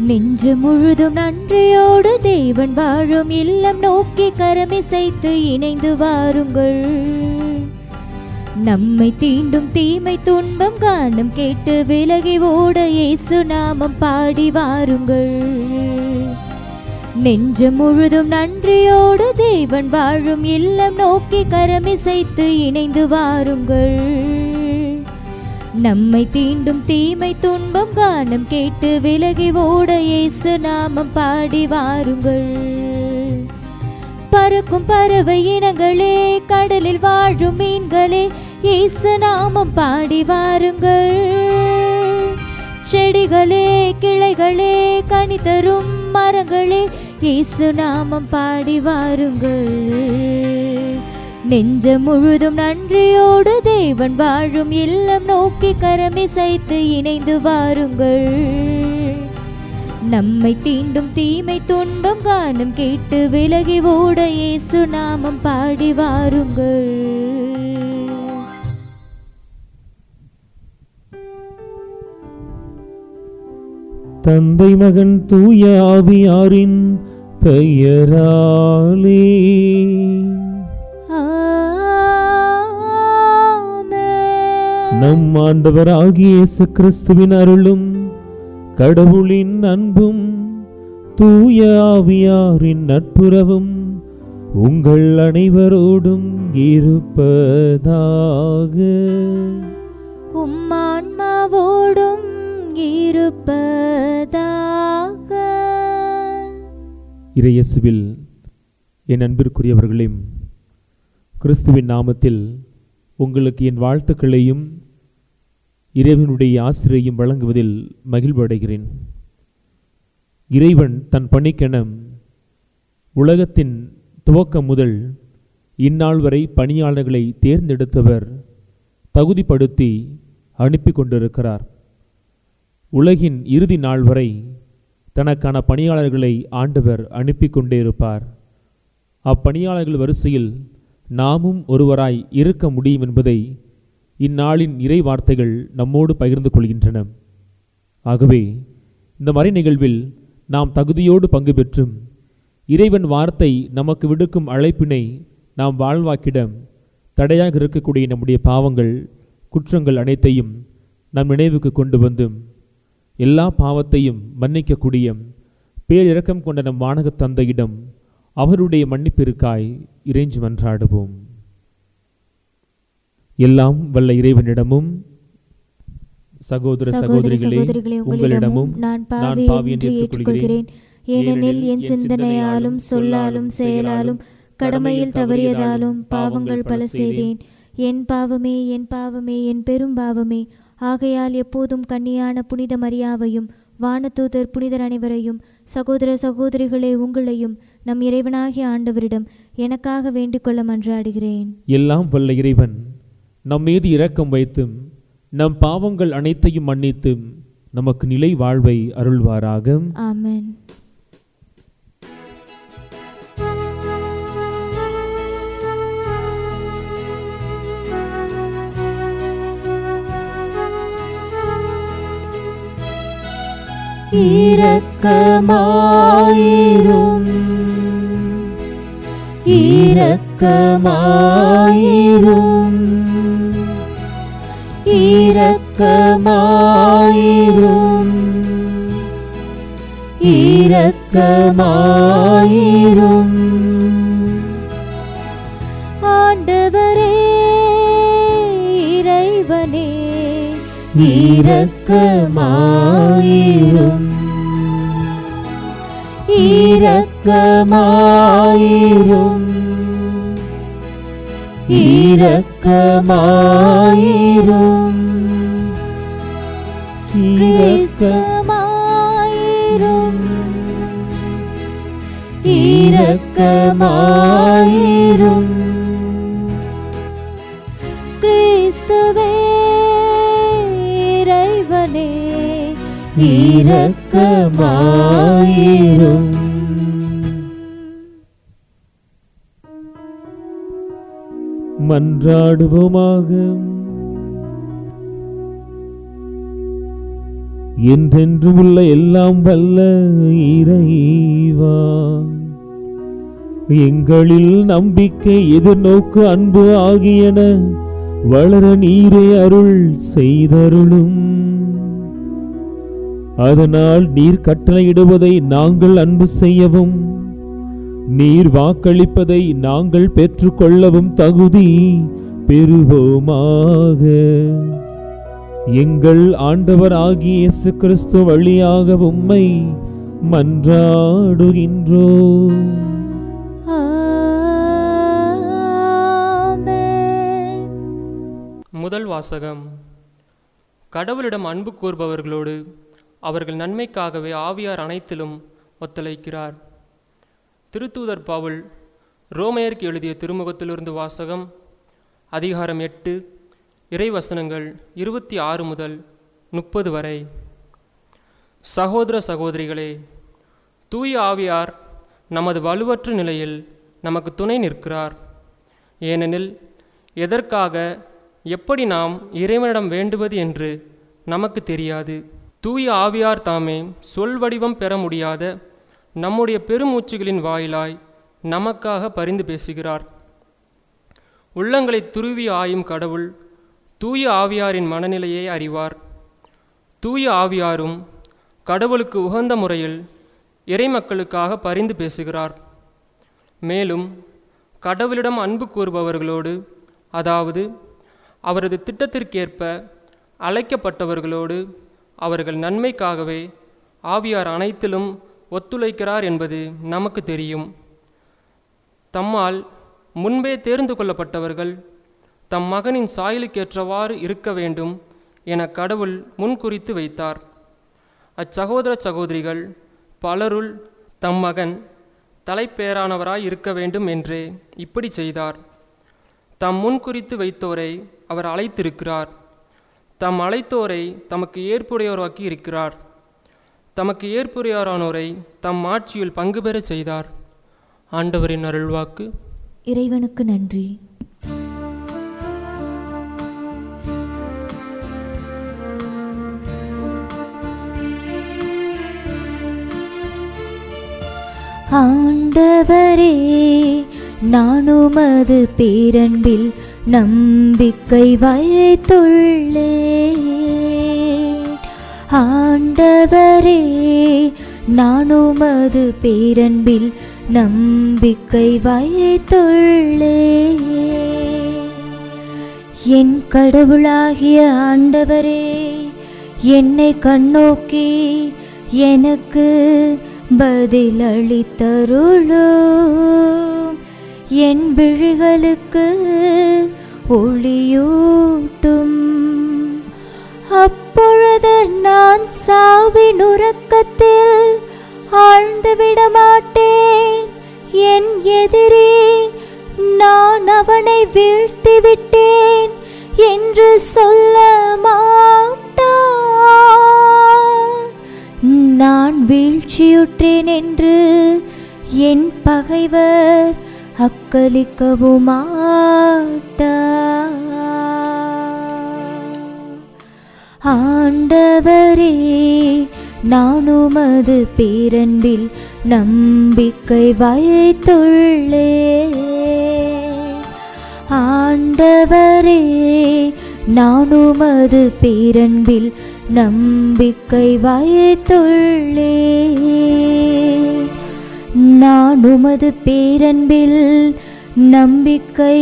நெஞ்சு முழுதும் நன்றியோடு தேவன் வாழும் இல்லம் நோக்கி கரமிசைத்து இணைந்து வாருங்கள் நம்மை தீண்டும் தீமை துன்பம் காணும் கேட்டு விலகி ஓட இயேசு நாமம் பாடி வாருங்கள் நெஞ்சு முழுதும் நன்றியோடு தேவன் வாழும் இல்லம் நோக்கி கரமிசைத்து இணைந்து வாருங்கள் நம்மை தீண்டும் தீமை துன்பம் காணும் கேட்டு விலகி ஓட இயேசு நாமம் பாடி வாருங்கள் பறக்கும் பறவை இனங்களே கடலில் வாழும் மீன்களே இயேசு நாமம் பாடி வாருங்கள் செடிகளே கிளைகளே கனி தரும் மரங்களே இயேசு நாமம் பாடி வாருங்கள் நெஞ்ச முழுதும் நன்றியோடு தேவன் வாழும் இல்லம் நோக்கி கரமிசைத்து இணைந்து வாருங்கள் நம்மை தீண்டும் தீமை துன்பம் காணும் கேட்டு விலகி ஓட இயேசு நாமம் பாடி வாருங்கள் தந்தை மகன் தூய ஆவியாரின் பெயராலே ஆமென். நம் ஆண்டவராகிய இயேசு கிறிஸ்துவின் அருளும் கடவுளின் அன்பும் தூய ஆவியாரின் நட்புறவும் உங்கள் அனைவரோடும் இருப்பதாக உம் ஆன்மாவோடும் இருப்பதாக இறையேசுவில் என் அன்பிற்குரியவர்களே கிறிஸ்துவின் நாமத்தில் உங்களுக்கு என் வாழ்த்துக்களையும் இறைவனுடைய ஆசிரியையும் வழங்குவதில் மகிழ்வடைகிறேன் இறைவன் தன் பணிக்கென உலகத்தின் துவக்கம் முதல் இந்நாள் வரை பணியாளர்களை தேர்ந்தெடுத்தவர் தகுதிப்படுத்தி அனுப்பி கொண்டிருக்கிறார் உலகின் இறுதி நாள் வரை தனக்கான பணியாளர்களை ஆண்டவர் அனுப்பி கொண்டே இருப்பார் அப்பணியாளர்கள் வரிசையில் நாமும் ஒருவராய் இருக்க முடியும் என்பதை இந்நாளின் இறை வார்த்தைகள் நம்மோடு பகிர்ந்து கொள்கின்றன ஆகவே இந்த மறை நிகழ்வில் நாம் தகுதியோடு பங்கு பெற்றும் இறைவன் வார்த்தை நமக்கு விடுக்கும் அழைப்பினை நாம் வாழ்வாக்கிட தடையாக இருக்கக்கூடிய நம்முடைய பாவங்கள் குற்றங்கள் அனைத்தையும் நம் நினைவுக்கு கொண்டு வந்து எல்லா பாவத்தையும் மன்னிக்கக்கூடிய பேரிரக்கம் கொண்ட நம் வானகத் தந்தையிடம் அவருடைய மன்னிப்பிற்காய் இறைஞ்சி மன்றாடுவோம் எல்லாம் வல்ல இறைவனிடமும் சகோதர சகோதரி சகோதரிகளே சகோதரிகளே உங்களிடமும் உங்களிடமும் நான் நான் பாவி பாவி என்று என்று ஏற்றுக்கொள்கிறேன் ஏனெனில் என் சிந்தனையாலும் சொல்லாலும் செயலாலும் கடமையில் தவறியதாலும் பாவங்கள் பல செய்தேன் என் பாவமே என் பாவமே என் பெரும் பாவமே ஆகையால் எப்போதும் கன்னியான புனித மரியாவையும் வானதூதர் புனிதர் அனைவரையும் சகோதர சகோதரிகளே உங்களையும் நம் இறைவனாகிய ஆண்டவரிடம் எனக்காக வேண்டிக்கொள்ள மன்றாடுகிறேன் எல்லாம் வல்ல இறைவன் நம் மீது இரக்கம் வைத்தும் நம் பாவங்கள் அனைத்தையும் மன்னித்தும் நமக்கு நிலை வாழ்வை அருள்வாராக ஆமென் இரக்கமாயிரும் இரக்கமாயிரும் இரக்கமாயிரும் இரக்கமாயிரும் ஆண்டவரே இறைவனே இரக்கமாயிரும் இரக்கமாயிரும் இரக்கமாயிரும் இரக்கமாயிரும் இரக்கமாயிரும் கிறிஸ்துவே இறைவனே இரக்கமாயிரும் மன்றாடுவோமாக என்றென்றும் உள்ள எல்லாம் வல்ல இறைவா எங்களில் நம்பிக்கை எதிர்நோக்கு அன்பு ஆகியன வளர நீரே அருள் செய்தருளும் அதனால் நீர் கட்டளையிடுவதை நாங்கள் அன்பு செய்யவும் நீர் வாக்களிப்பதை நாங்கள் பெற்றுக்கொள்ளவும் தகுதி பெறுவோமாக எங்கள் ஆண்டவர் ஆகிய இயேசு கிறிஸ்து வழியாக உம்மை மன்றாடுகின்றோ ஆமென் முதல் வாசகம் கடவுளிடம் அன்பு கூர்பவர்களோடு அவர்கள் நன்மைக்காகவே ஆவியார் அனைத்திலும் ஒத்துழைக்கிறார் திருத்தூதர் பவுல் ரோமையருக்கு எழுதிய திருமுகத்திலிருந்து வாசகம் அதிகாரம் எட்டு இறைவசனங்கள் இருபத்தி ஆறு முதல் முப்பது வரை சகோதர சகோதரிகளே தூய ஆவியார் நமது வலுவற்ற நிலையில் நமக்கு துணை நிற்கிறார் ஏனெனில் எதற்காக எப்படி நாம் இறைவனிடம் வேண்டுவது என்று நமக்கு தெரியாது தூய ஆவியார் தாமே சொல் வடிவம் பெற முடியாத நம்முடைய பெருமூச்சுகளின் வாயிலாய் நமக்காக பரிந்து பேசுகிறார் உள்ளங்களை துருவி ஆயும் கடவுள் தூய ஆவியாரின் மனநிலையை அறிவார் தூய ஆவியாரும் கடவுளுக்கு உகந்த முறையில் இறைமக்களுக்காக பரிந்து பேசுகிறார் மேலும் கடவுளிடம் அன்பு கூறுபவர்களோடு அதாவது அவரது திட்டத்திற்கேற்ப அழைக்கப்பட்டவர்களோடு அவர்கள் நன்மைக்காகவே ஆவியார் அனைத்திலும் ஒத்துழைக்கிறார் என்பது நமக்கு தெரியும் தம்மால் முன்பே தேர்ந்து கொள்ளப்பட்டவர்கள் தம் மகனின் சாயலுக்கேற்றவாறு இருக்க வேண்டும் என கடவுள் முன்குறித்து வைத்தார் அச்சகோதர சகோதரிகள் பலருள் தம் மகன் தலைப்பேரானவராய் இருக்க வேண்டும் என்றே இப்படி செய்தார் தம் முன்குறித்து வைத்தோரை அவர் அழைத்திருக்கிறார் தம் அழைத்தோரை தமக்கு ஏற்புடையோராக்கி இருக்கிறார் தமக்கு ஏற்புடையோரானோரை தம் ஆட்சியில் பங்கு பெறச் செய்தார் ஆண்டவரின் அருள்வாக்கு இறைவனுக்கு நன்றி ஆண்டவரே நான் உமது பேரன்பில் நம்பிக்கை வைத்துள்ளேன் ஆண்டவரே நான் உமது பேரன்பில் நம்பிக்கை வைத்துள்ளேன் என் கடவுளாகிய ஆண்டவரே என்னை கண்ணோக்கி எனக்கு பதிலளித்தருளும் என் விழிகளுக்கு ஒளியூட்டும் அப்பொழுது நான் சாவின் உறக்கத்தில் ஆழ்ந்து விட மாட்டேன் என் எதிரி நான் அவனை வீழ்த்தி விட்டேன் என்று சொல்ல மாட்டான் நான் வீழ்ச்சியுற்றேன் என்று என் பகைவர் அக்களிக்கவும் மாட்டார் ஆண்டவரே நான் உமது பேரன்பில் நம்பிக்கை வைத்துள்ளேன் ஆண்டவரே நான் உமது பேரன்பில் நம்பிக்கை வைத்துள்ளேன் நான் உமது பேரன்பில் நம்பிக்கை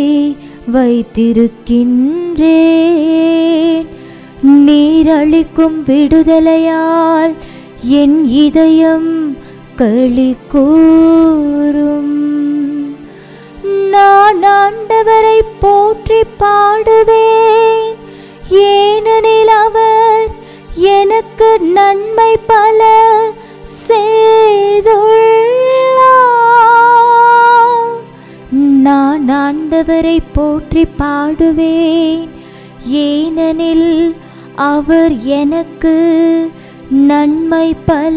வைத்திருக்கின்றேன் நீர் அளிக்கும் விடுதலையால் என் இதயம் களி கூறும் நான் ஆண்டவரை போற்றி பாடுவேன் ஏனெனில் அவர் எனக்கு நன்மை பல செய்துள்ளார் நான் ஆண்டவரை போற்றி பாடுவேன் ஏனெனில் அவர் எனக்கு நன்மை பல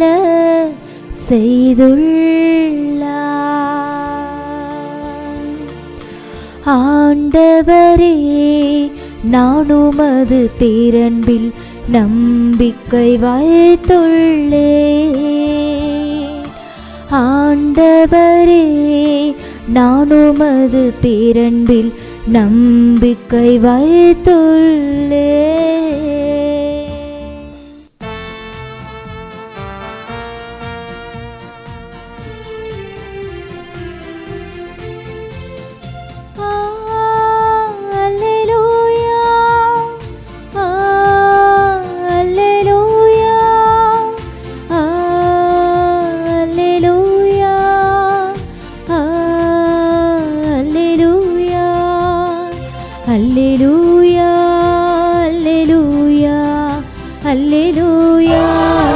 செய்துள்ளார் ஆண்டவரே நான் உமது பேரன்பில் நம்பிக்கை வைத்துள்ளே ஆண்டவரே நான் உமது பேரன்பில் நம்பிக்கை வைத்துள்ளே Alleluia. Alleluia. Alleluia. Alleluia. Alleluia. Alleluia. Alleluia.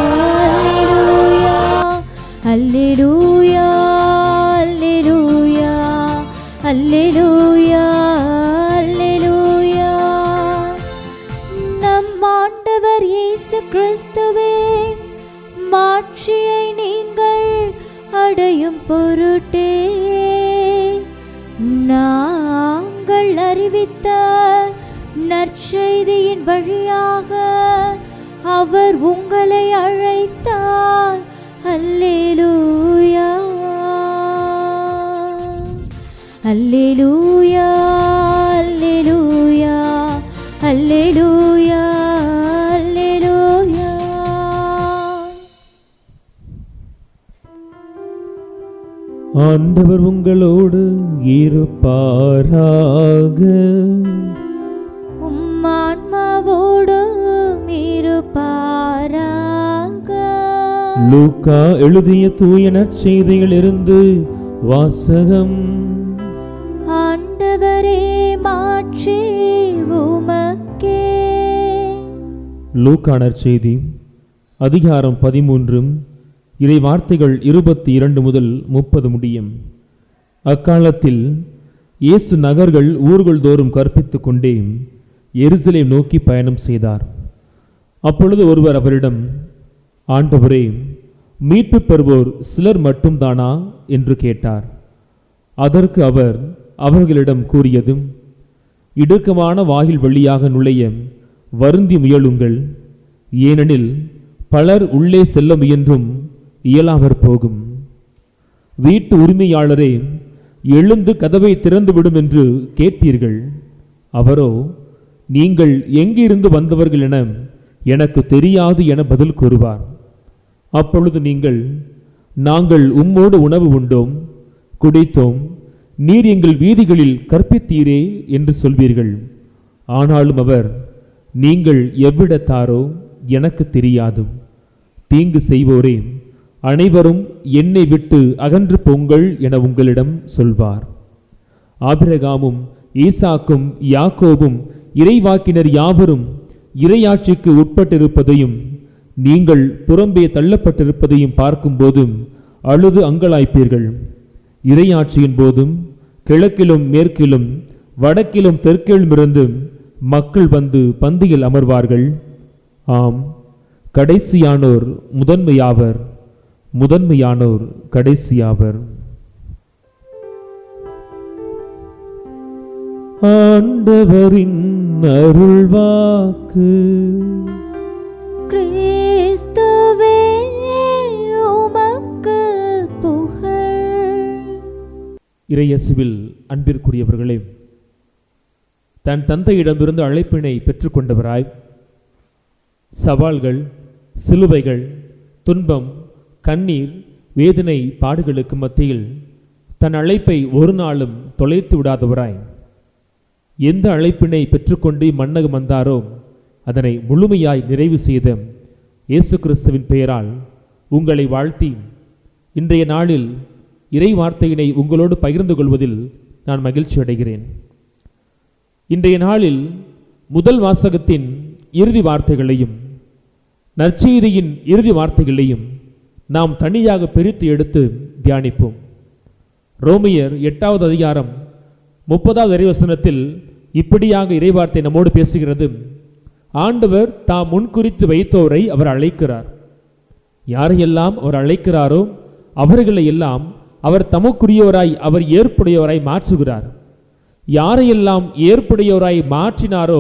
Alleluia. Alleluia. Alleluia. Alleluia. Alleluia. நம் ஆண்டவர் இயேசு கிறிஸ்துவே மாட்சியை நீங்கள் அடையும் பொருட்டே நாங்கள் அறிவித்த நற்செய்தியின் வழியாக அவர் உங்களை அழைத்தார் அல்லேலூயா அல்லேலூயா அல்லேலூயா அல்லேலூயா அல்லேலூயா ஆண்டவர் உங்களோடு இருப்பாராக உம்மான்மாவோடும் இருப்பாராக லூக்கா எழுதிய தூய நற்செய்தியிலிருந்து வாசகம் ஆண்டவரே மாற்றி உமக்கே லூக்கா நற்செய்தி அதிகாரம் பதிமூன்றும் இறை வார்த்தைகள் இருபத்தி இரண்டு முதல் முப்பது முடியும் அக்காலத்தில் இயேசு நகர்கள் ஊர்கள் தோறும் கற்பித்துக் கொண்டே எருசலேம் நோக்கி பயணம் செய்தார் அப்பொழுது ஒருவர் அவரிடம் ஆண்டவரே மீட்பு பெறுவோர் சிலர் மட்டும்தானா என்று கேட்டார் அதற்கு அவர் அவர்களிடம் கூறியதும் இடுக்கமான வாயில் வழியாக நுழைய வருந்தி முயலுங்கள் ஏனெனில் பலர் உள்ளே செல்ல முயன்றும் இயலாமற் போகும் வீட்டு உரிமையாளரே எழுந்து கதவை திறந்துவிடும் என்று கேட்பீர்கள் அவரோ நீங்கள் எங்கிருந்து வந்தவர்கள் என எனக்கு தெரியாது என பதில் கூறுவார் அப்பொழுது நீங்கள் நாங்கள் உம்மோடு உணவு உண்டோம் குடித்தோம் நீர் எங்கள் வீதிகளில் கற்பித்தீரே என்று சொல்வீர்கள் ஆனாலும் அவர் நீங்கள் எவ்விடத்தாரோ எனக்கு தெரியாது தீங்கு செய்வோரே அனைவரும் என்னை விட்டு அகன்று போங்கள் என உங்களிடம் சொல்வார் ஆபிரகாமும் ஈசாக்கும் யாக்கோபும் இறைவாக்கினர் யாவரும் இறையாட்சிக்கு உட்பட்டிருப்பதையும் நீங்கள் புறம்பே தள்ளப்பட்டிருப்பதையும் பார்க்கும்போதும் அழுது அங்கலாய்ப்பீர்கள் இறையாட்சியின் போதும் கிழக்கிலும் மேற்கிலும் வடக்கிலும் தெற்கிலுமிருந்து மக்கள் வந்து பந்தியில் அமர்வார்கள் ஆம் கடைசியானோர் முதன்மையாவர் முதன்மையானோர் கடைசியாவர் ஆண்டவரின் அருள்வாக்கு கிறிஸ்துவே உமக்கு புகழ் இறையேசுவில் அன்பிற்குரியவர்களே தன் தந்தையிடமிருந்து அழைப்பினை பெற்றுக்கொண்டவராய் சவால்கள் சிலுவைகள் துன்பம் கண்ணீர் வேதனை பாடுகளுக்கு மத்தியில் தன் அழைப்பை ஒரு நாளும் தொலைத்து விடாதவராய் எந்த அழைப்பினை பெற்றுக்கொண்டு மன்னகம் வந்தாரோ அதனை முழுமையாய் நிறைவு செய்த இயேசு கிறிஸ்துவின் பெயரால் உங்களை வாழ்த்தி இன்றைய நாளில் இறை வார்த்தையினை உங்களோடு பகிர்ந்து கொள்வதில் நான் மகிழ்ச்சி அடைகிறேன் இன்றைய நாளில் முதல் வாசகத்தின் இறுதி வார்த்தைகளையும் நற்செய்தியின் இறுதி வார்த்தைகளையும் நாம் தனியாக பிரித்து எடுத்து தியானிப்போம் ரோமியர் எட்டாவது அதிகாரம் முப்பதாவது இறைவசனத்தில் இப்படியாக இறைவார்த்தை நம்மோடு பேசுகிறது ஆண்டவர் தாம் முன்குறித்து வைத்தோரை அவர் அழைக்கிறார் யாரையெல்லாம் அவர் அழைக்கிறாரோ அவர்களை எல்லாம் அவர் தமக்குரியவராய் அவர் ஏற்புடையவராய் மாற்றுகிறார் யாரையெல்லாம் ஏற்புடையவராய் மாற்றினாரோ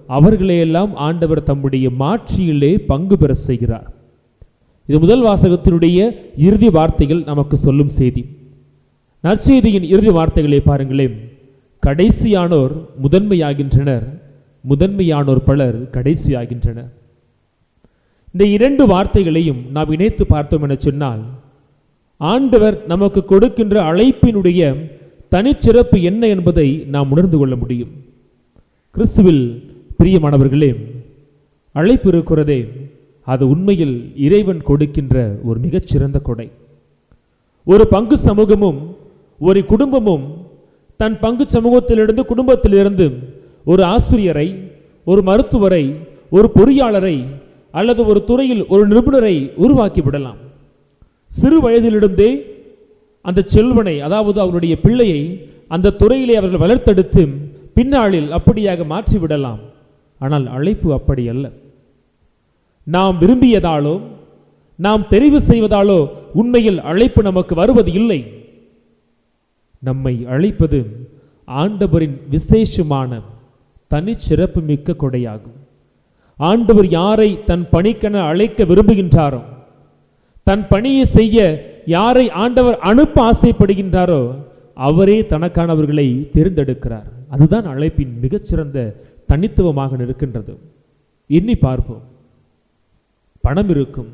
அவர்களையெல்லாம் ஆண்டவர் தம்முடைய மாட்சியிலே பங்கு பெற செய்கிறார் இது முதல் வாசகத்தினுடைய இறுதி வார்த்தைகள் நமக்கு சொல்லும் செய்தி நற்செய்தியின் இறுதி வார்த்தைகளை பாருங்களேன் கடைசியானோர் முதன்மையாகின்றனர் முதன்மையானோர் பலர் கடைசியாகின்றனர் இந்த இரண்டு வார்த்தைகளையும் நாம் இணைத்து பார்த்தோம் என சொன்னால் ஆண்டவர் நமக்கு கொடுக்கின்ற அழைப்பினுடைய தனிச்சிறப்பு என்ன என்பதை நாம் உணர்ந்து கொள்ள முடியும் கிறிஸ்துவில் பிரியமானவர்களே அழைப்பு இருக்கிறதே அது உண்மையில் இறைவன் கொடுக்கின்ற ஒரு மிகச்சிறந்த கொடை ஒரு பங்கு சமூகமும் ஒரு குடும்பமும் தன் பங்கு சமூகத்திலிருந்து குடும்பத்திலிருந்து ஒரு ஆசிரியரை ஒரு மருத்துவரை ஒரு பொறியாளரை அல்லது ஒரு துறையில் ஒரு நிபுணரை உருவாக்கி விடலாம் சிறு வயதிலிருந்தே அந்த செல்வனை அதாவது அவருடைய பிள்ளையை அந்த துறையிலே அவர்கள் வளர்த்தெடுத்து பின்னாளில் அப்படியாக மாற்றி விடலாம் ஆனால் அழைப்பு அப்படி அல்ல நாம் விரும்பியதாலோ நாம் தெரிவு செய்வதாலோ உண்மையில் அழைப்பு நமக்கு வருவது இல்லை நம்மை அழைப்பது ஆண்டவரின் விசேஷமான தனிச்சிறப்பு மிக்க கொடையாகும் ஆண்டவர் யாரை தன் பணிக்கென அழைக்க விரும்புகின்றாரோ தன் பணியை செய்ய யாரை ஆண்டவர் அனுப்ப ஆசைப்படுகின்றாரோ அவரே தனக்கானவர்களை தேர்ந்தெடுக்கிறார் அதுதான் அழைப்பின் மிகச்சிறந்த தனித்துவமாக இருக்கின்றது எண்ணி பார்ப்போம் பணம் இருக்கும்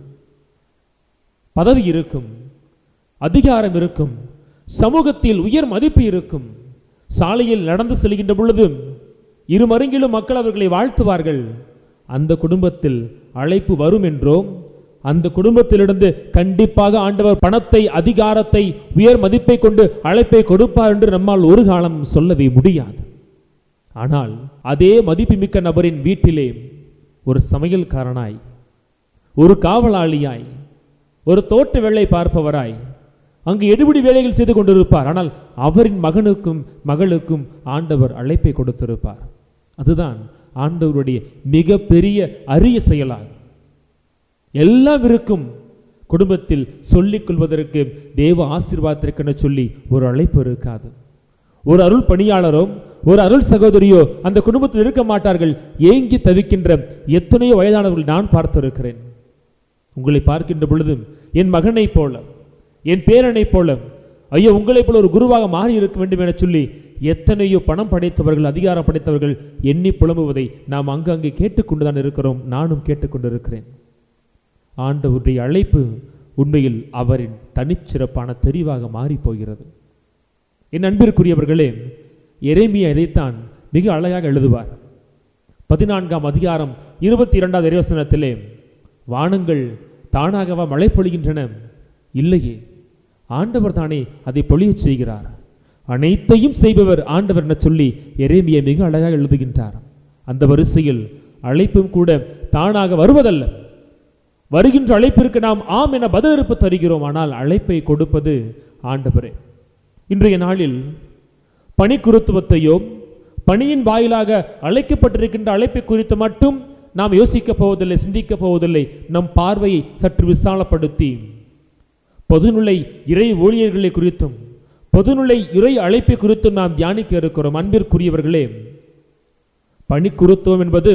பதவி இருக்கும் அதிகாரம் இருக்கும் சமூகத்தில் உயர் மதிப்பு இருக்கும் சாலையில் நடந்து செல்கின்ற பொழுது இருமருங்கிலும் மக்கள் அவர்களை வாழ்த்துவார்கள் அந்த குடும்பத்தில் அழைப்பு வரும் என்றோம் அந்த குடும்பத்திலிருந்து கண்டிப்பாக ஆண்டவர் பணத்தை அதிகாரத்தை உயர் மதிப்பை கொண்டு அழைப்பை கொடுப்பார் என்று நம்மால் ஒரு காலம் சொல்லவே முடியாது ஆனால் அதே மதிப்புமிக்க நபரின் வீட்டிலே ஒரு சமையல்காரனாய் ஒரு காவலாளியாய் ஒரு தோட்ட வேலை பார்ப்பவராய் அங்கு எடுபிடி வேலைகள் செய்து கொண்டிருப்பார் ஆனால் அவரின் மகனுக்கும் மகளுக்கும் ஆண்டவர் அழைப்பை கொடுத்திருப்பார் அதுதான் ஆண்டவருடைய மிக பெரிய அரிய செயலாகும் எல்லாம் இருக்கும் குடும்பத்தில் சொல்லிக் கொள்வதற்கு தேவ ஆசீர்வாதத்திற்கென சொல்லி ஒரு அழைப்பு இருக்காது ஒரு அருள் பணியாளரோ ஒரு அருள் சகோதரியோ அந்த குடும்பத்தில் இருக்க மாட்டார்கள் ஏங்கி தவிக்கின்ற எத்தனையோ வயதானவர்கள் நான் பார்த்திருக்கிறேன் உங்களை பார்க்கின்ற பொழுது என் மகனைப் போல என் பேரனைப் போல ஐயோ உங்களைப் போல ஒரு குருவாக மாறி இருக்க வேண்டும் என சொல்லி எத்தனையோ பணம் படைத்தவர்கள் அதிகாரம் படைத்தவர்கள் எண்ணி புலம்புவதை நாம் அங்கங்கே கேட்டுக்கொண்டுதான் இருக்கிறோம் நானும் கேட்டுக்கொண்டிருக்கிறேன் ஆண்டவருடைய அழைப்பு உண்மையில் அவரின் தனிச்சிறப்பான தெரிவாக மாறி போகிறது என் அன்பிற்குரியவர்களே எரேமியா இதைத்தான் மிக அழகாக எழுதுவார் பதினான்காம் அதிகாரம் இருபத்தி இரண்டாவது இறைவசனத்திலே வானங்கள் தானாகவா மழை பொழிகின்றன இல்லையே ஆண்டவர் தானே அதை பொழியச் செய்கிறார் அனைத்தையும் செய்பவர் ஆண்டவர் என சொல்லி எரேமியா மிக அழகாக எழுதுகின்றார் அந்த வரிசையில் அழைப்பும் கூட தானாக வருவதல்ல வருகின்ற அழைப்பிற்கு நாம் ஆம் என பதிலிருப்பு தருகிறோம் ஆனால் அழைப்பை கொடுப்பது ஆண்டவரே இன்றைய நாளில் பணிக்குருத்துவத்தையோ பணியின் வாயிலாக அழைக்கப்பட்டிருக்கின்ற அழைப்பை குறித்து மட்டும் நாம் யோசிக்கப் போவதில்லை சிந்திக்கப் போவதில்லை நம் பார்வையை சற்று விசாலப்படுத்தி பொதுநிலை இறை ஊழியர்களை குறித்தும் பொதுநிலை இறை அழைப்பை குறித்தும் நாம் தியானிக்க இருக்கிறோம் அன்பிற்குரியவர்களே பணிக்குருத்துவம் என்பது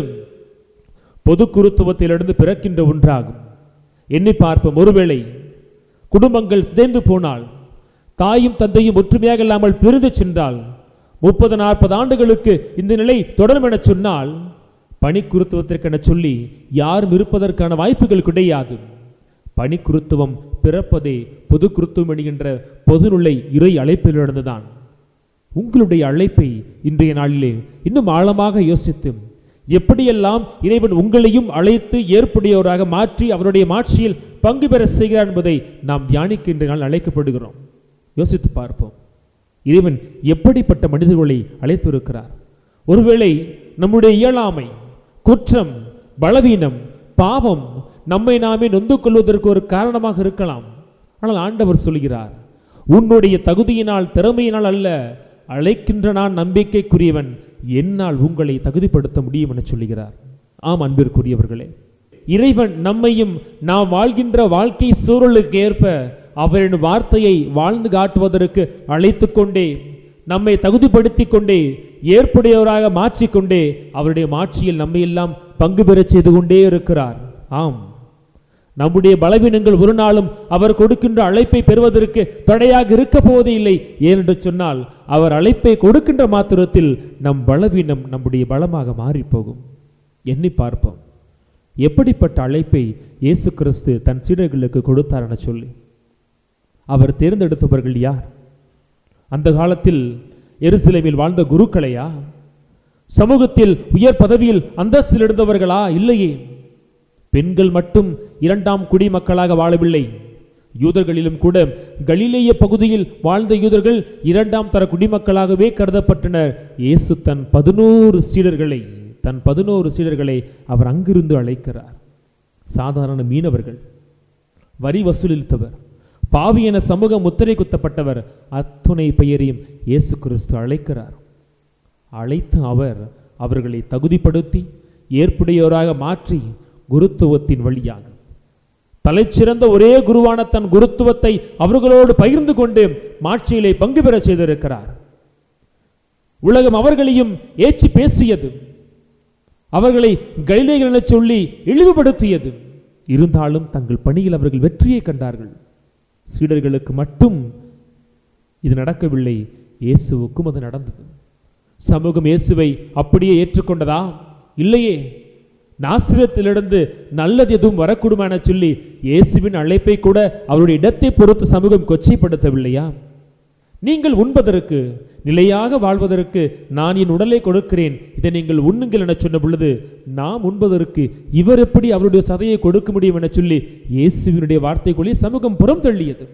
பொது குருத்துவத்திலிருந்து பிறக்கின்ற ஒன்றாகும் எண்ணி பார்ப்போம் ஒருவேளை குடும்பங்கள் சிதைந்து போனால் தாயும் தந்தையும் ஒற்றுமையாக இல்லாமல் பிரிந்து சென்றால் முப்பது நாற்பது ஆண்டுகளுக்கு இந்த நிலை தொடரும் என சொன்னால் பணிக்குருத்துவத்திற்கென சொல்லி யாரும் இருப்பதற்கான வாய்ப்புகள் கிடையாது பணிக்குருத்துவம் பிறப்பதே பொது குருத்துவம் என்கின்ற பொதுநிலை இறை அழைப்பிலிருந்துதான் உங்களுடைய அழைப்பை இன்றைய நாளிலே இன்னும் ஆழமாக யோசித்து எப்படியெல்லாம் இறைவன் உங்களையும் அழைத்து ஏற்புடையவராக மாற்றி அவருடைய மாட்சியில் பங்கு பெற செய்கிறார் என்பதை நாம் தியானிக்க இன்றைய நாள் அழைக்கப்படுகிறோம் யோசித்து பார்ப்போம் இறைவன் எப்படிப்பட்ட மனிதர்களை அழைத்திருக்கிறார் ஒருவேளை நம்முடைய இயலாமை குற்றம் பலவீனம் பாவம் நம்மை நாமே நொந்து கொள்வதற்கு ஒரு காரணமாக இருக்கலாம் ஆனால் ஆண்டவர் சொல்கிறார் உன்னுடைய தகுதியினால் திறமையினால் அல்ல அழைக்கின்ற நான் நம்பிக்கைக்குரியவன் என்னால் உங்களை தகுதிப்படுத்த முடியும் என சொல்லுகிறார் ஆம் அன்பிற்குரியவர்களே இறைவன் நம்மையும் நாம் வாழ்கின்ற வாழ்க்கை சூழலுக்கு ஏற்ப அவரின் வார்த்தையை வாழ்ந்து காட்டுவதற்கு அழைத்து கொண்டே நம்மை தகுதிப்படுத்திக் கொண்டே ஏற்புடையவராக மாற்றிக்கொண்டே அவருடைய மாட்சியில் நம்மை எல்லாம் பங்கு பெறச் செய்து கொண்டே இருக்கிறார் ஆம் நம்முடைய பலவீனங்கள் ஒரு நாளும் அவர் கொடுக்கின்ற அழைப்பை பெறுவதற்கு தடையாக இருக்க போவதே இல்லை ஏனென்று சொன்னால் அவர் அழைப்பை கொடுக்கின்ற மாத்திரத்தில் நம் பலவீனம் நம்முடைய பலமாக மாறிப் போகும் எண்ணி பார்ப்போம் எப்படிப்பட்ட அழைப்பை இயேசு கிறிஸ்து தன் சீடர்களுக்கு கொடுத்தார் என சொல்லி அவர் தேர்ந்தெடுத்தவர்கள் யார் அந்த காலத்தில் எருசலேமில் வாழ்ந்த குருக்களையா சமூகத்தில் உயர் பதவியில் அந்தஸ்தில் இருந்தவர்களா இல்லையே பெண்கள் மட்டும் இரண்டாம் குடிமக்களாக வாழவில்லை யூதர்களிலும் கூட கலிலேய பகுதியில் வாழ்ந்த யூதர்கள் இரண்டாம் தர குடிமக்களாகவே கருதப்பட்டனர் இயேசு தன் பதினோரு சீடர்களை தன் பதினோரு சீடர்களை அவர் அங்கிருந்து அழைக்கிறார் சாதாரண மீனவர்கள் வரி வசூலித்தவர் பாவி என சமூக முத்திரை குத்தப்பட்டவர் அத்துணை பெயரையும் இயேசு கிறிஸ்து அழைக்கிறார் அழைத்த அவர் அவர்களை தகுதிப்படுத்தி ஏற்புடையோராக மாற்றி குருத்துவத்தின் வழியாக தலைச்சிறந்த ஒரே குருவான தன் குருத்துவத்தை அவர்களோடு பகிர்ந்து கொண்டு மாட்சியிலே பங்கு பெற செய்திருக்கிறார் உலகம் அவர்களையும் ஏற்றி பேசியது அவர்களை கலிலேயர்கள் என சொல்லி இழிவுபடுத்தியது இருந்தாலும் தங்கள் பணியில் அவர்கள் வெற்றியை கண்டார்கள் சீடர்களுக்கு மட்டும் இது நடக்கவில்லை இயேசுவுக்கும் அது நடந்தது சமூகம் இயேசுவை அப்படியே ஏற்றுக்கொண்டதா இல்லையே நாசிரத்திலிருந்து நல்லது எதுவும் வரக்கூடுமா என சொல்லி இயேசுவின் அழைப்பை கூட அவருடைய இடத்தை பொறுத்து சமூகம் கொச்சைப்படுத்தவில்லையா நீங்கள் உண்பதற்கு நிலையாக வாழ்வதற்கு நான் என் உடலை கொடுக்கிறேன் இதை நீங்கள் உண்ணுங்கள் என சொன்ன பொழுது நாம் உண்பதற்கு இவர் எப்படி அவருடைய சதையை கொடுக்க முடியும் என சொல்லி இயேசுவினுடைய வார்த்தைக்குள்ளே சமூகம் புறம் தள்ளியது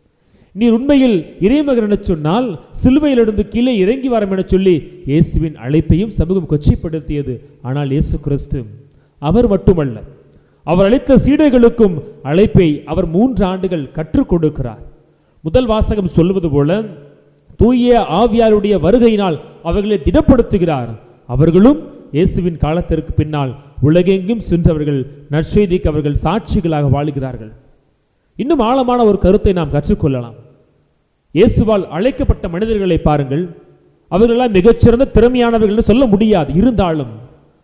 நீர் உண்மையில் இறைமகன் என சொன்னால் சிலுவையிலிருந்து கீழே இறங்கி வரம் என சொல்லி இயேசுவின் அழைப்பையும் சமூகம் கொச்சைப்படுத்தியது ஆனால் இயேசு கிறிஸ்து அவர் மட்டுமல்ல அவர் அளித்த சீடைகளுக்கும் அழைப்பை அவர் மூன்று ஆண்டுகள் கற்றுக் கொடுக்கிறார் முதல் வாசகம் சொல்லுவது போல தூய ஆவியாருடைய வருகையினால் அவர்களை திடப்படுத்துகிறார் அவர்களும் இயேசுவின் காலத்திற்கு பின்னால் உலகெங்கும் சென்றவர்கள் நற்செய்திக்கு அவர்கள் சாட்சிகளாக வாழுகிறார்கள் இன்னும் ஆழமான ஒரு கருத்தை நாம் கற்றுக்கொள்ளலாம் இயேசுவால் அழைக்கப்பட்ட மனிதர்களை பாருங்கள் அவர்களெல்லாம் மிகச்சிறந்த திறமையானவர்கள் என்று சொல்ல முடியாது இருந்தாலும்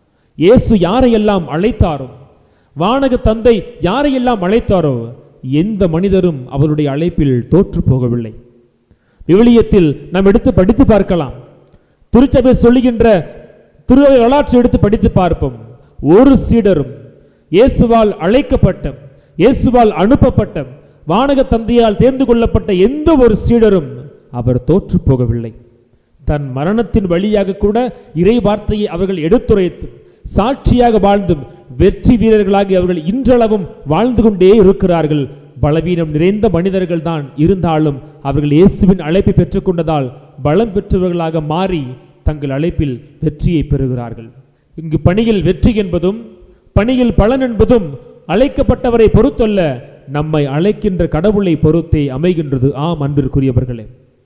இயேசு யாரையெல்லாம் அழைத்தாரோ வானக தந்தை யாரையெல்லாம் அழைத்தாரோ எந்த மனிதரும் அவருடைய அழைப்பில் தோற்று போகவில்லை விவிலியத்தில் நாம் எடுத்து படித்து பார்க்கலாம் திருச்சபை சொல்லுகின்ற திருவை வரலாற்றை எடுத்து படித்து பார்ப்போம் ஒரு சீடரும் இயேசுவால் அழைக்கப்பட்ட இயேசுவால் அனுப்பப்பட்ட வானக தந்தையால் தேர்ந்து கொள்ளப்பட்ட எந்த ஒரு சீடரும் அவர் தோற்று போகவில்லை தன் மரணத்தின் வழியாக கூட இறை வார்த்தையை அவர்கள் எடுத்துரைத்து சாட்சியாக வாழ்ந்தும் வெற்றி வீரர்களாகி அவர்கள் இன்றளவும் வாழ்ந்து கொண்டே இருக்கிறார்கள் பலவீனம் நிறைந்த மனிதர்கள் தான் இருந்தாலும் அவர்கள் இயேசுவின் அழைப்பை பெற்றுக்கொண்டதால் பலம் பெற்றவர்களாக மாறி தங்கள் அழைப்பில் வெற்றியை பெறுகிறார்கள் இங்கு பணியில் வெற்றி என்பதும் பணியில் பலன் என்பதும் அழைக்கப்பட்டவரை பொறுத்தல்ல நம்மை அழைக்கின்ற கடவுளை பொறுத்தே அமைகின்றது ஆம் அன்பிற்குரியவர்களே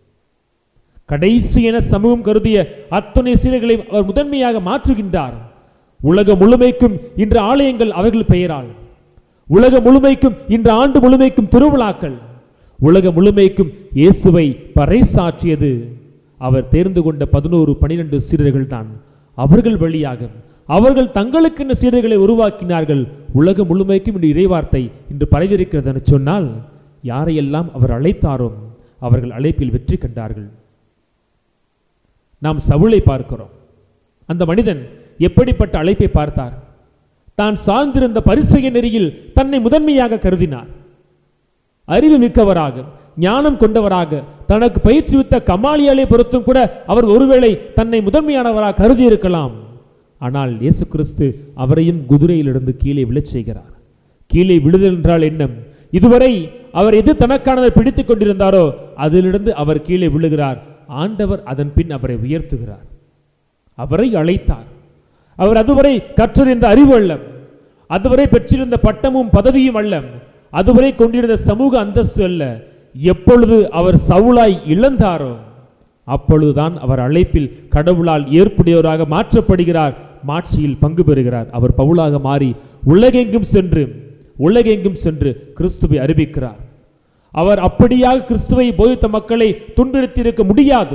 கடைசி என சமூகம் கருதிய அத்துணை சீலைகளை அவர் முதன்மையாக மாற்றுகின்றார் உலகம் முழுமைக்கும் இன்று ஆலயங்கள் அவர்கள் பெயரால் உலகம் முழுமைக்கும் இன்று ஆண்டு முழுமைக்கும் திருவிழாக்கள் உலகம் முழுமைக்கும் இயேசுவை பறைசாற்றியது அவர் தேர்ந்து கொண்ட பதினோரு பனிரெண்டு சீடர்கள் தான் அவர்கள் வழியாக அவர்கள் தங்களுக்கென்ன சீடர்களை உருவாக்கினார்கள் உலகம் முழுமைக்கும் இன்று இறைவார்த்தை இன்று பரவியிருக்கிறது என சொன்னால் யாரையெல்லாம் அவர் அழைத்தாரோ அவர்கள் அழைப்பில் வெற்றி கண்டார்கள் நாம் சவுளை பார்க்கிறோம் அந்த மனிதன் எப்படிப்பட்ட அழைப்பை பார்த்தார் தான் சார்ந்திருந்த பரிசெய நெறியில் தன்னை முதன்மையாக கருதினார் அறிவு மிக்கவராக ஞானம் கொண்டவராக தனக்கு பயிற்சிவித்த கமாலியாலை பொறுத்தும் கூட அவர் ஒருவேளை தன்னை முதன்மையானவராக கருதி இருக்கலாம் ஆனால் இயேசு கிறிஸ்து அவரையும் குதிரையிலிருந்து கீழே விழச் செய்கிறார் கீழே விழுதல் என்றால் என்ன இதுவரை அவர் எது தனக்கானதை பிடித்துக் கொண்டிருந்தாரோ அதிலிருந்து அவர் கீழே விழுகிறார் ஆண்டவர் அதன் பின் அவரை உயர்த்துகிறார் அவரை அழைத்தார் அவர் அதுவரை கற்றது என்ற அறிவு அல்ல அதுவரை பெற்றிருந்த பட்டமும் பதவியும் அல்ல அதுவரை கொண்டிருந்த சமூக அந்தஸ்து அல்ல எப்பொழுது அவர் சவுளாய் இழந்தாரோ அப்பொழுதுதான் அவர் அழைப்பில் கடவுளால் ஏற்புடையவராக மாற்றப்படுகிறார் மாட்சியில் பங்கு பெறுகிறார் அவர் பவுலாக மாறி உலகெங்கும் சென்று உலகெங்கும் சென்று கிறிஸ்துவை அறிவிக்கிறார் அவர் அப்படியாக கிறிஸ்துவை போதித்த மக்களை துன்புறுத்தியிருக்க முடியாது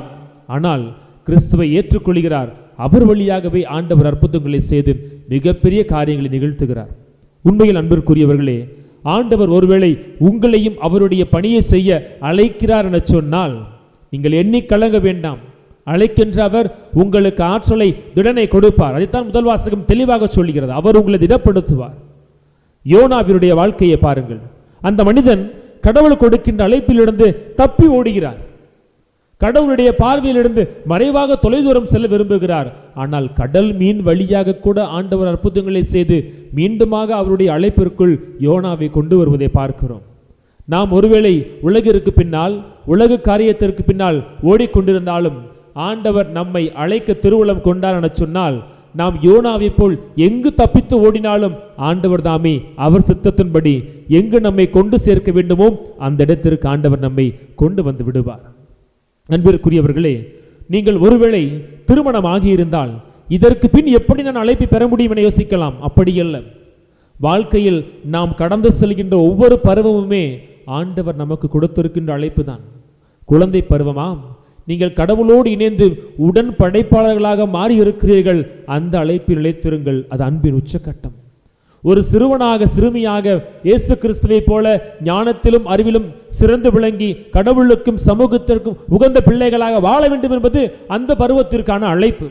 ஆனால் கிறிஸ்துவை ஏற்றுக்கொள்கிறார் அவர் வழியாகவே ஆண்டவர் அற்புதங்களை செய்து மிகப்பெரிய காரியங்களை நிகழ்த்துகிறார் உண்மையில் அன்பிற்குரியவர்களே ஆண்டவர் ஒருவேளை உங்களையும் அவருடைய பணியை செய்ய அழைக்கிறார் என சொன்னால் நீங்கள் எண்ணி கலங்க வேண்டாம் அழைக்கின்ற அவர் உங்களுக்கு ஆற்றலை திடனை கொடுப்பார் அதைத்தான் முதல் வாசகம் தெளிவாக சொல்கிறது அவர் உங்களை திடப்படுத்துவார் யோனாவினுடைய வாழ்க்கையை பாருங்கள் அந்த மனிதன் கடவுள் கொடுக்கின்ற அழைப்பிலிருந்து தப்பி ஓடுகிறார் கடவுளுடைய பார்வையிலிருந்து மறைவாக தொலைதூரம் செல்ல விரும்புகிறார் ஆனால் கடல் மீன் வழியாக கூட ஆண்டவர் அற்புதங்களை செய்து மீண்டுமாக அவருடைய அழைப்பிற்குள் யோனாவை கொண்டு வருவதை பார்க்கிறோம் நாம் ஒருவேளை உலகிற்கு பின்னால் உலக காரியத்திற்கு பின்னால் ஓடிக்கொண்டிருந்தாலும் ஆண்டவர் நம்மை அழைக்க திருவுளம் கொண்டார் என சொன்னால் நாம் யோனாவை போல் எங்கு தப்பித்து ஓடினாலும் ஆண்டவர் தாமே அவர் சித்தத்தின்படி எங்கு நம்மை கொண்டு சேர்க்க வேண்டுமோ அந்த இடத்திற்கு ஆண்டவர் நம்மை கொண்டு வந்து விடுவார் அன்பிற்குரியவர்களே நீங்கள் ஒருவேளை திருமணம் ஆகியிருந்தால் இதற்கு பின் எப்படி நான் அழைப்பை பெற முடியும் என யோசிக்கலாம் அப்படி அல்ல வாழ்க்கையில் நாம் கடந்து செல்கின்ற ஒவ்வொரு பருவமுமே ஆண்டவர் நமக்கு கொடுத்திருக்கின்ற அழைப்பு தான் குழந்தை பருவமா நீங்கள் கடவுளோடு இணைந்து உடன் படைப்பாளர்களாக மாறி இருக்கிறீர்கள் அந்த அழைப்பில் நிலைத்திருங்கள் அது அன்பின் உச்சக்கட்டம் ஒரு சிறுவனாக சிறுமியாக இயேசு கிறிஸ்துவை போல ஞானத்திலும் அறிவிலும் சிறந்து விளங்கி கடவுளுக்கும் சமூகத்திற்கும் உகந்த பிள்ளைகளாக வாழ வேண்டும் என்பது அந்த பருவத்திற்கான அழைப்பு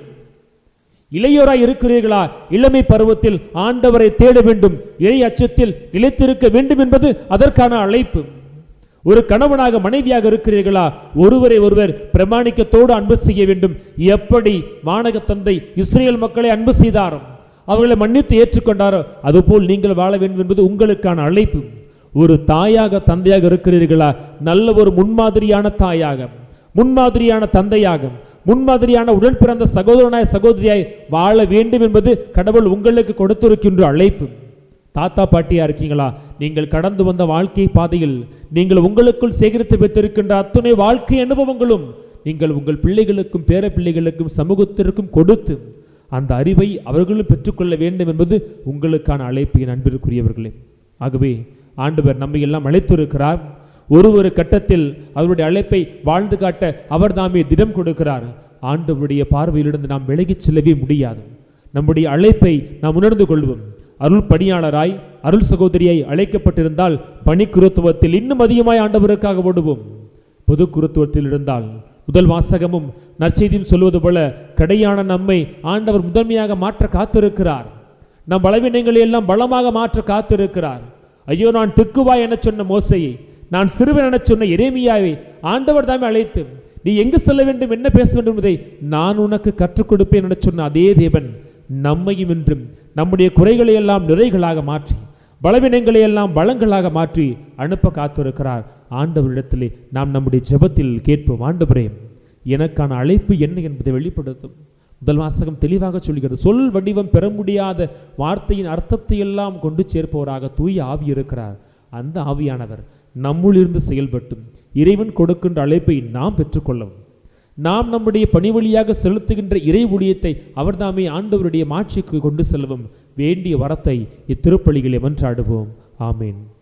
இளையோராய் இருக்கிறீர்களா இளமை பருவத்தில் ஆண்டவரை தேட வேண்டும் இறை அச்சத்தில் நிலைத்திருக்க வேண்டும் என்பது அதற்கான அழைப்பு ஒரு கணவனாக மனைவியாக இருக்கிறீர்களா ஒருவரை ஒருவர் பிரமாணிக்கத்தோடு அன்பு செய்ய வேண்டும் எப்படி வானக தந்தை இஸ்ரேல் மக்களை அன்பு செய்தாரோ அவர்களை மன்னித்து ஏற்றுக்கொண்டாரோ அதுபோல் நீங்கள் வாழ வேண்டும் என்பது உங்களுக்கான அழைப்பு ஒரு தாயாக தந்தையாக இருக்கிறீர்களா நல்ல ஒரு முன்மாதிரியான தாயாக முன்மாதிரியான தந்தையாக முன்மாதிரியான உடன் பிறந்த சகோதரனாய் சகோதரியாய் வாழ வேண்டும் என்பது கடவுள் உங்களுக்கு கொடுத்திருக்கின்ற அழைப்பு தாத்தா பாட்டியா இருக்கீங்களா நீங்கள் கடந்து வந்த வாழ்க்கை பாதையில் நீங்கள் உங்களுக்குள் சேகரித்து வைத்திருக்கின்ற அத்துணை வாழ்க்கை அனுபவங்களும் நீங்கள் உங்கள் பிள்ளைகளுக்கும் பேர பிள்ளைகளுக்கும் சமூகத்திற்கும் கொடுத்து அந்த அறிவை அவர்களும் பெற்றுக்கொள்ள வேண்டும் என்பது உங்களுக்கான அழைப்பு என் அன்பிற்குரியவர்களே ஆகவே ஆண்டவர் நம்மை எல்லாம் அழைத்திருக்கிறார் ஒரு ஒரு கட்டத்தில் அவருடைய அழைப்பை வாழ்ந்து காட்ட அவர் தாமே திடம் கொடுக்கிறார் ஆண்டவருடைய பார்வையிலிருந்து நாம் விலகிச் செல்லவே முடியாது நம்முடைய அழைப்பை நாம் உணர்ந்து கொள்வோம் அருள் பணியாளராய் அருள் சகோதரியாய் அழைக்கப்பட்டிருந்தால் பணிக்குருத்துவத்தில் இன்னும் அதிகமாய் ஆண்டவருக்காக ஓடுவோம் பொது குருத்துவத்தில் இருந்தால் முதல் வாசகமும் நற்செய்தியும் சொல்வது போல கடையான நம்மை ஆண்டவர் முதன்மையாக மாற்ற காத்திருக்கிறார் நம் பலவீனங்களை எல்லாம் பலமாக மாற்ற காத்திருக்கிறார் ஐயோ நான் திக்குவாய் என சொன்ன மோசையை நான் சிறுவன் என சொன்ன எரேமியாவை ஆண்டவர் தாமே அழைத்து நீ எங்கு செல்ல வேண்டும் என்ன பேச வேண்டும் என்பதை நான் உனக்கு கற்றுக் கொடுப்பேன் என சொன்ன அதே தேவன் நம்மையும் இன்றும் நம்முடைய குறைகளை எல்லாம் நிறைகளாக மாற்றி பலவீனங்களை எல்லாம் பலங்களாக மாற்றி அனுப்ப காத்திருக்கிறார் ஆண்டவரிடத்திலே நாம் நம்முடைய ஜெபத்தில் கேட்போம் ஆண்டவரே எனக்கான அழைப்பு என்ன என்பதை வெளிப்படுத்தும் முதல் வாசகம் தெளிவாக சொல்கிறது சொல் வடிவம் பெற முடியாத வார்த்தையின் அர்த்தத்தை எல்லாம் கொண்டு சேர்ப்பவராக தூய ஆவி இருக்கிறார் அந்த ஆவியானவர் நம்முளிருந்து செயல்பட்டும் இறைவன் கொடுக்கின்ற அழைப்பை நாம் பெற்றுக்கொள்ளவும் நாம் நம்முடைய பணி வழியாக செலுத்துகின்ற இறை ஊழியத்தை அவர்தாமே ஆண்டவருடைய மாட்சிக்கு கொண்டு செல்லவும் வேண்டிய வரத்தை இத்திருப்பலிகளை மன்றாடுவோம் ஆமேன்